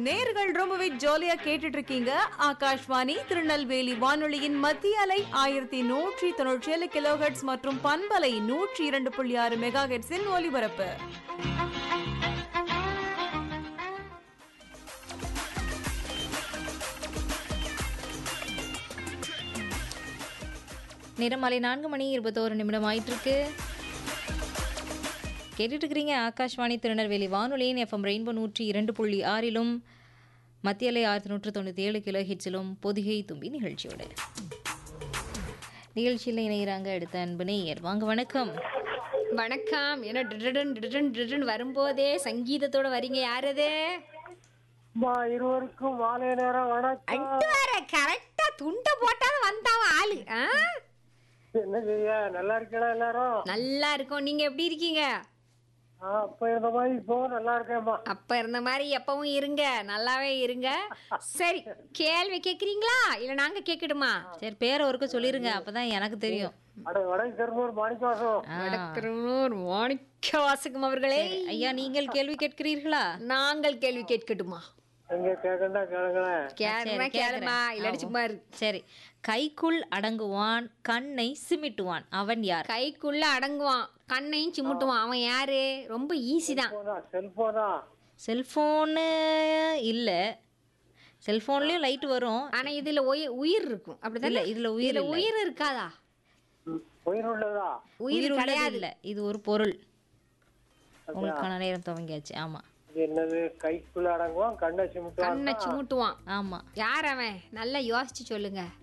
நேர்கள் ரொம்பவே ஜாலியா கேட்டுட்டு இருக்கீங்க ஆகாஷ்வாணி திருநெல்வேலி வானொலியின் மத்திய அலை ஆயிரத்தி நூற்றி தொண்ணூற்றி ஏழு கிலோஹெட்ஸ் மற்றும் பண்பலை நூற்றி இரண்டு புள்ளி ஆறு மெகா ஹெட்ஸின் ஒலிபரப்பு நேரம் மாலை நான்கு மணி இருபத்தோரு நிமிடம் ஆயிட்டு இருக்கு கேட்டுட்டு இருக்கிறீங்க ஆகாஷ்வாணி திருநெல்வேலி வானொலியின் எஃப்எம் ரெயின்போ நூற்றி இரண்டு புள்ளி ஆறிலும் மத்திய அலை ஆயிரத்தி நூற்று தொண்ணூற்றி ஏழு கிலோ ஹிட்ஸிலும் பொதிகை தும்பி நிகழ்ச்சியோடு நிகழ்ச்சியில் இணைகிறாங்க அடுத்த அன்பு நேயர் வாங்க வணக்கம் வணக்கம் என்ன டிடன் டிடன் டிடன் வரும்போதே சங்கீதத்தோட வரீங்க யார் அது அம்மா இருவருக்கும் மாலை நேரம் வணக்கம் அட்டு வர கரெக்டா துண்டை போட்டாலும் வந்தாவன் ஆளு ஆ? என்ன செய்ய நல்லா இருக்கீங்களா எல்லாரும் நல்லா இருக்கோம் நீங்க எப்படி இருக்கீங்க ஆ, அப்ப இருந்த மாதிரி இப்போ நல்லா இருக்கேம்மா அப்ப இருந்த மாதிரி எப்பவும் இருங்க நல்லாவே இருங்க சரி கேள்வி கேக்குறீங்களா இல்ல நாங்க கேக்கட்டுமா சரி பேரை ஒருக்க சொல்லிருங்க அப்பதான் எனக்கு தெரியும் அட வடக்கு திரும்பூர் மாணிக்கவாசம் ஆ, வடக்கரனூர் மாணிக்க வாசகம் அவர்களே ஐயா நீங்கள் கேள்வி கேட்கிறீர்களா நாங்கள் கேள்வி கேட்கட்டுமா எங்க கேட்கண்டா கேளுங்களேன் கேளுமா சரி, கேளுமா கேக்குறேன். இல்லாடி சும்மா இரு சரி கைக்குள் அடங்குவான் கண்ணை சிமிட்டுவான் அவன் யார் கைக்குள்ள அடங்குவான் கண்ணையும் சிமுட்டுவான் அவன் யாரு ரொம்ப ஈஸி தான் போனா செல்போனா செல்ஃபோனு இல்லை செல்ஃபோன்லேயும் லைட் வரும் ஆனா இதுல உயிர் உயிர் இருக்கும் இல்ல அப்படிதானே இதுல உயிர் இதுல இல்ல. உயிர் இருக்காதா உயிர் உள்ளதா உயிர் உள்ளது கிடையாது இல்ல இது ஒரு பொருள் உங்களுக்கான நேரம் துவங்கியாச்சு ஆமா இது என்னது கைக்குள்ள அடங்குவான் கண்ணை சிமிட்டுவான் கண்ணை சிமுட்டுவான் ஆமா யார் அவன் நல்லா யோசிச்சு சொல்லுங்க